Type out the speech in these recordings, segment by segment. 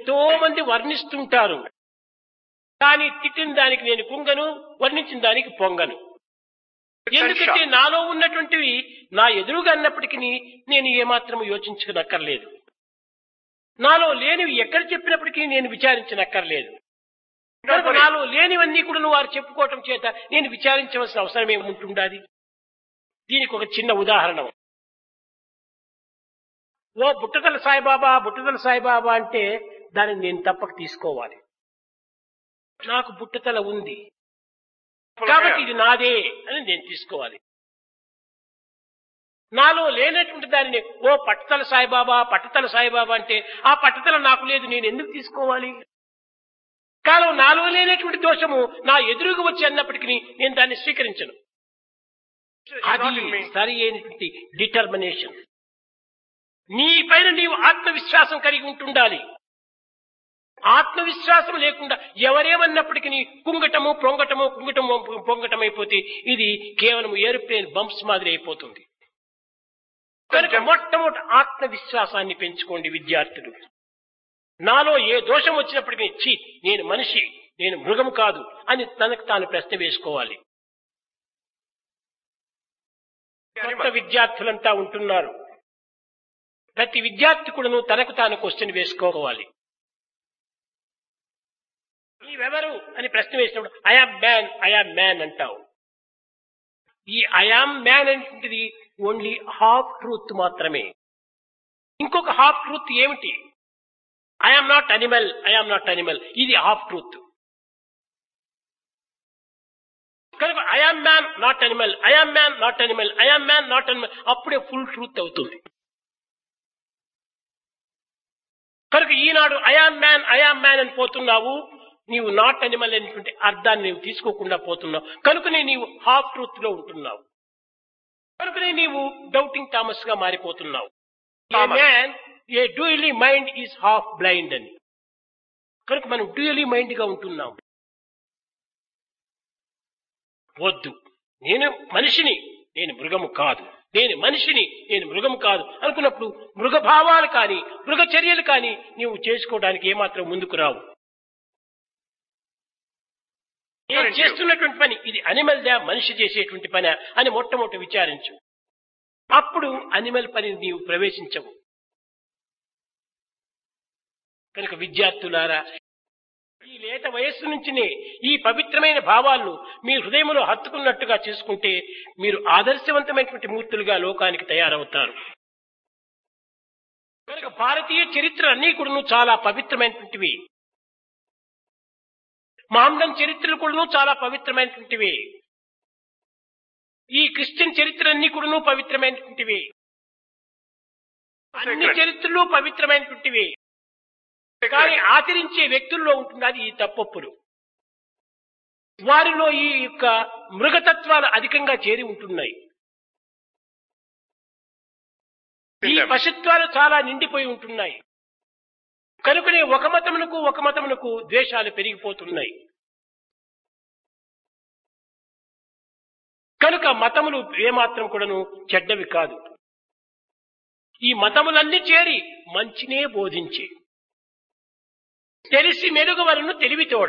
ఎంతో మంది వర్ణిస్తుంటారు కానీ తిట్టిన దానికి నేను కుంగను వర్ణించిన దానికి పొంగను ఎందుకంటే నాలో ఉన్నటువంటివి నా ఎదురుగా అన్నప్పటికీ నేను ఏమాత్రం యోచించనక్కర్లేదు నాలో లేనివి ఎక్కడ చెప్పినప్పటికీ నేను విచారించనక్కర్లేదు కనుక నాలో లేనివన్నీ కూడా వారు చెప్పుకోవటం చేత నేను విచారించవలసిన అవసరం ఏముంటుండాలి దీనికి ఒక చిన్న ఉదాహరణ ఓ బుట్టతల సాయిబాబా బుట్టతల సాయిబాబా అంటే దాన్ని నేను తప్పక తీసుకోవాలి నాకు బుట్టతల ఉంది కాబట్టి ఇది నాదే అని నేను తీసుకోవాలి నాలో లేనటువంటి దానిని ఓ పట్టుతల సాయిబాబా పట్టుతల సాయిబాబా అంటే ఆ పట్టుతల నాకు లేదు నేను ఎందుకు తీసుకోవాలి కాలం నాలో లేనటువంటి దోషము నా ఎదురుగా వచ్చి అన్నప్పటికీ నేను దాన్ని స్వీకరించను అది సరి అయినటువంటి డిటర్మినేషన్ నీ పైన నీవు ఆత్మవిశ్వాసం కలిగి ఉంటుండాలి ఆత్మవిశ్వాసం లేకుండా ఎవరేమన్నప్పటికీ కుంగటము పొంగటము కుంగటము పొంగటం అయిపోతే ఇది కేవలం ఏరోప్లేన్ బంప్స్ మాదిరి అయిపోతుంది కనుక మొట్టమొదటి ఆత్మవిశ్వాసాన్ని పెంచుకోండి విద్యార్థులు నాలో ఏ దోషం వచ్చినప్పటికీ చి నేను మనిషి నేను మృగం కాదు అని తనకు తాను ప్రశ్న వేసుకోవాలి కొత్త విద్యార్థులంతా ఉంటున్నారు ప్రతి విద్యార్థి కూడాను తనకు తాను క్వశ్చన్ వేసుకోవాలి నీవెవరు అని ప్రశ్న వేసినప్పుడు ఐఆమ్ మ్యాన్ ఐఆమ్ మ్యాన్ అంటావు ఈ ఐఆమ్ మ్యాన్ అనేటువంటిది ఓన్లీ హాఫ్ ట్రూత్ మాత్రమే ఇంకొక హాఫ్ ట్రూత్ ఏమిటి I am not animal I am not animal ఇది హాఫ్ ట్రూత్ కనుక I am man not animal I am man not animal I am man not animal అప్పుడే full truth అవుతుంది కనుక ఈనాడు ఐఆమ్ మ్యాన్ ఐఆమ్ మ్యాన్ అని పోతున్నావు నీవు నాట్ అనిమల్ అనేటువంటి అర్థాన్ని నీవు తీసుకోకుండా పోతున్నావు కనుకనే నీవు హాఫ్ ట్రూత్ లో ఉంటున్నావు కనుకనే నీవు డౌటింగ్ థామస్ గా మారిపోతున్నావు man a dually mind is half blind అని కనుక మనం డ్యూయలీ మైండ్ గా ఉంటున్నాం వద్దు నేను మనిషిని నేను మృగము కాదు నేను మనిషిని నేను మృగము కాదు అనుకున్నప్పుడు మృగ భావాలు కానీ మృగ చర్యలు కానీ నీవు చేసుకోవడానికి ఏమాత్రం ముందుకు రావు నేను చేస్తున్నటువంటి పని ఇది అనిమల్దా మనిషి చేసేటువంటి పని అని మొట్టమొదటి విచారించు అప్పుడు అనిమల్ పని నీవు ప్రవేశించవు కనుక విద్యార్థులారా ఈ లేత వయస్సు నుంచినే ఈ పవిత్రమైన భావాలను మీ హృదయంలో హత్తుకున్నట్టుగా చేసుకుంటే మీరు ఆదర్శవంతమైనటువంటి మూర్తులుగా లోకానికి తయారవుతారు కనుక భారతీయ చరిత్ర అన్నీ కూడా చాలా పవిత్రమైనటువంటివి మామ్లం చరిత్రలు కూడా చాలా పవిత్రమైనటువంటివి ఈ క్రిస్టియన్ చరిత్ర అన్ని కూడా పవిత్రమైనటువంటివి అన్ని చరిత్రలు పవిత్రమైనటువంటివి కానీ ఆచరించే వ్యక్తుల్లో ఉంటుంది అది ఈ తప్పొప్పులు వారిలో ఈ యొక్క మృగతత్వాలు అధికంగా చేరి ఉంటున్నాయి ఈ పశుత్వాలు చాలా నిండిపోయి ఉంటున్నాయి కనుకనే ఒక మతమునకు ఒక మతమునకు ద్వేషాలు పెరిగిపోతున్నాయి కనుక మతములు ఏమాత్రం కూడాను చెడ్డవి కాదు ఈ మతములన్నీ చేరి మంచినే బోధించి తెలిసి మెరుగవలను తెలివితోడ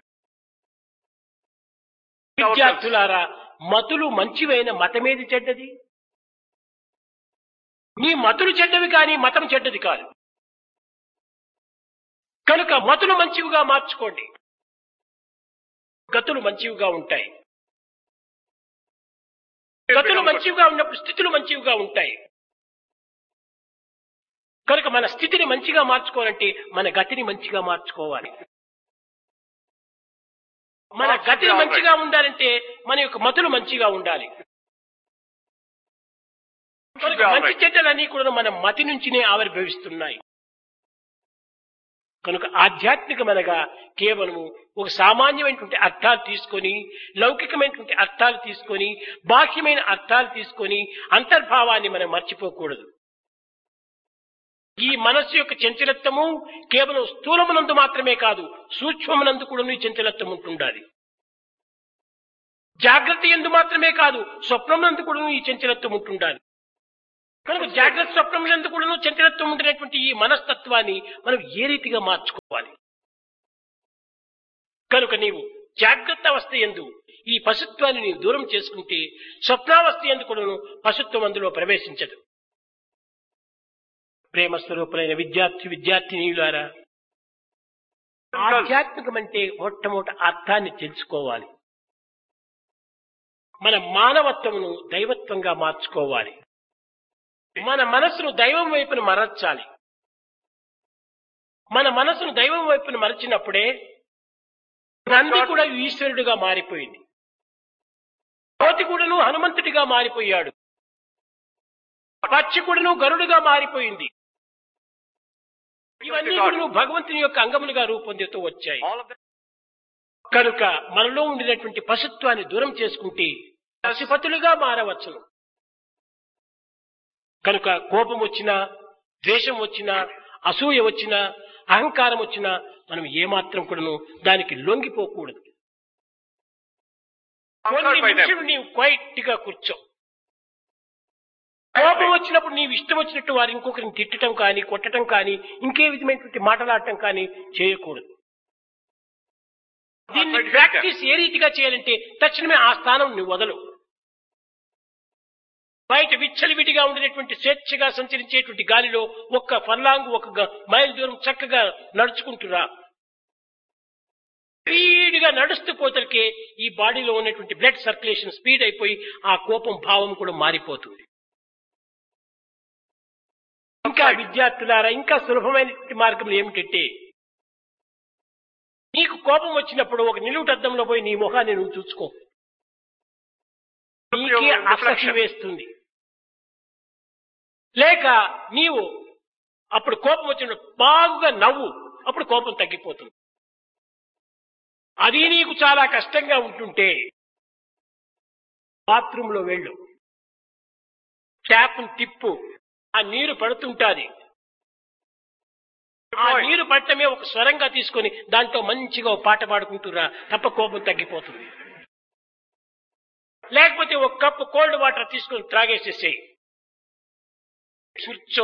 విద్యార్థులారా మతులు మంచివైన మతమేది చెడ్డది మీ మతులు చెడ్డవి కానీ మతం చెడ్డది కాదు కనుక మతులు మంచివిగా మార్చుకోండి గతులు మంచివిగా ఉంటాయి గతులు మంచివిగా ఉన్నప్పుడు స్థితులు మంచివిగా ఉంటాయి కనుక మన స్థితిని మంచిగా మార్చుకోవాలంటే మన గతిని మంచిగా మార్చుకోవాలి మన గతిని మంచిగా ఉండాలంటే మన యొక్క మతులు మంచిగా ఉండాలి కనుక మంచి చెడ్డలన్నీ కూడా మన మతి నుంచినే ఆవిర్భవిస్తున్నాయి కనుక ఆధ్యాత్మికమనగా కేవలము ఒక సామాన్యమైనటువంటి అర్థాలు తీసుకొని లౌకికమైనటువంటి అర్థాలు తీసుకొని బాహ్యమైన అర్థాలు తీసుకొని అంతర్భావాన్ని మనం మర్చిపోకూడదు ఈ మనస్సు యొక్క చంచలత్వము కేవలం స్థూలమునందు మాత్రమే కాదు సూక్ష్మమునందు కూడా ఈ చంచలత్వం ఉంటుండాలి జాగ్రత్త ఎందు మాత్రమే కాదు స్వప్నమునందు కూడా ఈ చంచలత్వం ఉంటుండాలి కనుక జాగ్రత్త స్వప్నములందు కూడా చంచలత్వం ఉండినటువంటి ఈ మనస్తత్వాన్ని మనం ఏ రీతిగా మార్చుకోవాలి కనుక నీవు జాగ్రత్త అవస్థ ఎందు ఈ పశుత్వాన్ని నీవు దూరం చేసుకుంటే స్వప్నావస్థ ఎందు కూడాను పశుత్వం అందులో ప్రవేశించదు ప్రేమ స్వరూపులైన విద్యార్థి విద్యార్థినీయులారా ఆధ్యాత్మికం అంటే మొట్టమొదటి అర్థాన్ని తెలుసుకోవాలి మన మానవత్వమును దైవత్వంగా మార్చుకోవాలి మన మనసును దైవం వైపున మరచాలి మన మనసును దైవం వైపున మరచినప్పుడే నంది కూడా ఈశ్వరుడిగా మారిపోయింది కోతి కూడాను హనుమంతుడిగా మారిపోయాడు పక్షి కూడాను గరుడుగా మారిపోయింది ఇవన్నీ కూడా భగవంతుని యొక్క అంగములుగా రూపొందుతూ వచ్చాయి All of them. కనుక మనలో ఉండినటువంటి పశుత్వాన్ని దూరం చేసుకుంటే పశుపతులుగా మారవచ్చును కనుక కోపం వచ్చినా ద్వేషం వచ్చినా అసూయ వచ్చినా అహంకారం వచ్చినా మనం ఏమాత్రం కూడాను దానికి లొంగిపోకూడదు కొన్ని Conquered by them. నిమిషం నీవు క్వైట్ గా కూర్చో కోపం వచ్చినప్పుడు నీవు ఇష్టం వచ్చినట్టు వారు ఇంకొకరిని తిట్టడం కానీ కొట్టడం కానీ ఇంకే విధమైనటువంటి మాటలాడటం కానీ చేయకూడదు దీన్ని Conquered ప్రాక్టీస్ ఏ రీతిగా చేయాలంటే తక్షణమే ఆ స్థానం నువ్వు వదలు బయట విచ్చలివిడిగా ఉండినటువంటి స్వేచ్ఛగా సంచరించేటువంటి గాలిలో ఒక్క ఫర్లాంగ్ ఒక గ- మైల్ దూరం చక్కగా నడుచుకుంటురా స్పీడ్ గా నడుస్తూ పోతలకే ఈ బాడీలో ఉన్నటువంటి బ్లడ్ సర్క్యులేషన్ స్పీడ్ అయిపోయి ఆ కోపం భావం కూడా మారిపోతుంది ఇంకా విద్యార్థులారా ఇంకా సులభమైనటువంటి మార్గం ఏమిటంటే నీకు కోపం వచ్చినప్పుడు ఒక నిలువుటద్దంలో పోయి నీ ముఖాన్ని నువ్వు చూసుకో నీకే అసహ్యం వేస్తుంది లేక నీవు అప్పుడు కోపం వచ్చినప్పుడు బాగుగా నవ్వు అప్పుడు కోపం తగ్గిపోతుంది అది నీకు చాలా కష్టంగా ఉంటుంటే బాత్రూంలో వెళ్ళు ట్యాప్ను తిప్పు ఆ నీరు పడుతుంటాది ఆ నీరు పట్టమే ఒక స్వరంగా తీసుకొని దాంట్లో మంచిగా ఒక పాట పాడుకుంటురా తప్ప కోపం తగ్గిపోతుంది లేకపోతే ఒక కప్పు కోల్డ్ వాటర్ తీసుకొని త్రాగేసేసేయి కూర్చో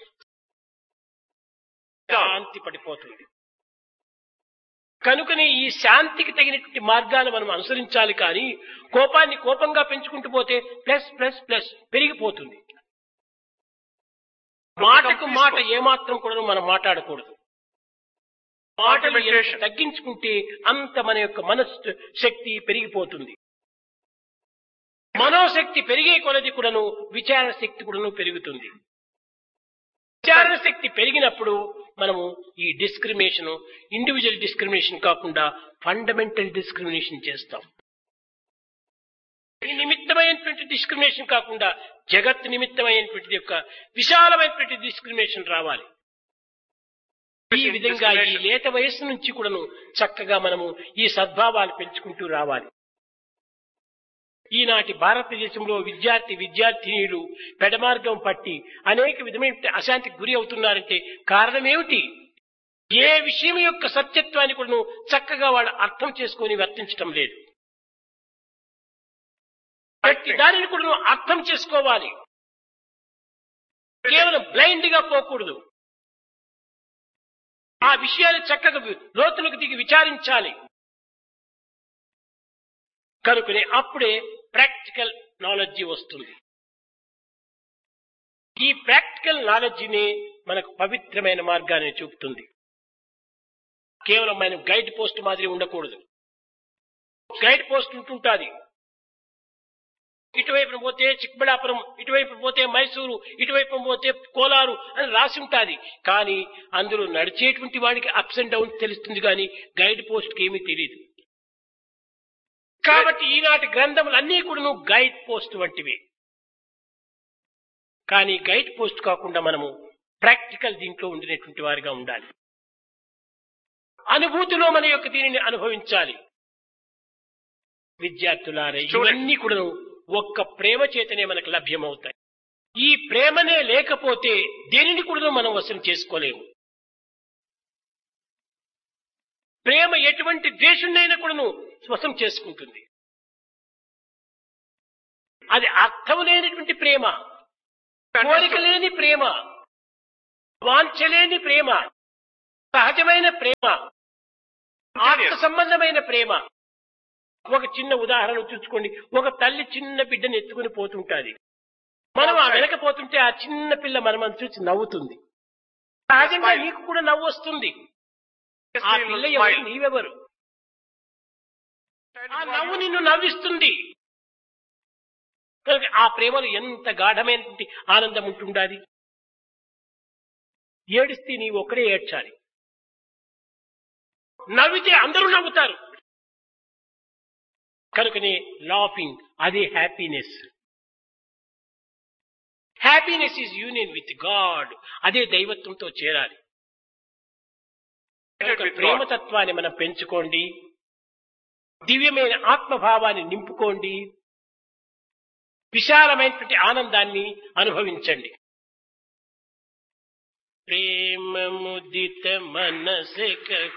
శాంతి పడిపోతుంది కనుకనే ఈ శాంతికి తగినటువంటి మార్గాలు మనం అనుసరించాలి కానీ కోపాన్ని కోపంగా పెంచుకుంటూ పోతే ప్లస్ ప్లస్ ప్లస్ పెరిగిపోతుంది మాటకు మాట ఏమాత్రం కూడా మనం మాట్లాడకూడదు మాటలు ఎంత Argumentation. తగ్గించుకుంటే అంత మన యొక్క మనస్సు శక్తి పెరిగిపోతుంది మనోశక్తి పెరిగే కొలది కూడాను విచారణ శక్తి కూడాను పెరుగుతుంది విచారణ శక్తి పెరిగినప్పుడు మనము ఈ డిస్క్రిమినేషన్ ఇండివిజువల్ డిస్క్రిమినేషన్ కాకుండా ఫండమెంటల్ డిస్క్రిమినేషన్ చేస్తాం ఈ నిమిత్తమైనటువంటి డిస్క్రిమినేషన్ కాకుండా జగత్ నిమిత్తమైనటువంటి యొక్క విశాలమైనటువంటి డిస్క్రిమినేషన్ రావాలి ఈ విధంగా ఈ లేత వయస్సు నుంచి కూడాను చక్కగా మనము ఈ సద్భావాలు పెంచుకుంటూ రావాలి ఈనాటి భారతదేశంలో విద్యార్థి విద్యార్థినీలు పెడమార్గం పట్టి అనేక విధమైన అశాంతికి గురి అవుతున్నారంటే కారణమేమిటి ఏ విషయం యొక్క సత్యత్వాన్ని కూడా చక్కగా వాళ్ళు అర్థం చేసుకొని వర్తించటం లేదు ప్రతి దానిని కూడా నువ్వు అర్థం చేసుకోవాలి కేవలం బ్లైండ్ గా పోకూడదు ఆ విషయాన్ని చక్కగా వి- లోతులకు దిగి విచారించాలి కనుకనే అప్పుడే ప్రాక్టికల్ నాలెడ్జ్ వస్తుంది ఈ ప్రాక్టికల్ నాలెడ్జిని మనకు పవిత్రమైన మార్గాన్ని చూపుతుంది కేవలం మనం గైడ్ పోస్ట్ మాదిరి ఉండకూడదు గైడ్ పోస్ట్ ఉంటుంటాది ఇటువైపు పోతే చిక్బళాపురం ఇటువైపు పోతే మైసూరు ఇటువైపు పోతే కోలారు అని రాసి ఉంటాది కానీ అందులో నడిచేటువంటి వాడికి అప్స్ అండ్ డౌన్స్ తెలుస్తుంది కానీ గైడ్ పోస్ట్ కి ఏమీ తెలియదు కాబట్టి ఈనాటి గ్రంథములన్నీ కూడా గైడ్ పోస్ట్ వంటివి కానీ గైడ్ పోస్ట్ కాకుండా మనము ప్రాక్టికల్ దీంట్లో ఉండినటువంటి వారిగా ఉండాలి అనుభూతిలో మన యొక్క దీనిని అనుభవించాలి విద్యార్థులారా ఇవన్నీ కూడా ఒక్క ప్రేమ చేతనే మనకు లభ్యమవుతాయి ఈ ప్రేమనే లేకపోతే దేనిని కూడా మనం వశం చేసుకోలేము ప్రేమ ఎటువంటి ద్వేషున్నైనా కూడాను వశం చేసుకుంటుంది అది అర్థం లేనటువంటి ప్రేమ కోరిక లేని ప్రేమ వాంఛలేని ప్రేమ సహజమైన ప్రేమ ఆత్మ సంబంధమైన ప్రేమ ఒక చిన్న ఉదాహరణ చూసుకోండి ఒక తల్లి చిన్న బిడ్డను ఎత్తుకుని పోతుంటాది మనం ఆ వెనక పోతుంటే ఆ చిన్న పిల్ల మనం చూసి నవ్వుతుంది సహజంగా నీకు కూడా నవ్వు వస్తుంది ఆ పిల్ల ఎవరు నీవెవరు ఆ నవ్వు నిన్ను నవ్విస్తుంది కనుక ఆ ప్రేమలో ఎంత గాఢమైనటువంటి ఆనందం ఉంటుండాలి ఏడిస్తే నీవు ఒక్కడే ఏడ్చాలి నవ్వితే అందరూ నవ్వుతారు కనుకనే లాఫింగ్ అదే happiness happiness is union with God అదే దైవత్వంతో చేరాలి కనుక ప్రేమతత్వాన్ని మనం పెంచుకోండి దివ్యమైన ఆత్మభావాన్ని నింపుకోండి విశాలమైనటువంటి ఆనందాన్ని అనుభవించండి ప్రేమ ముదిత మనస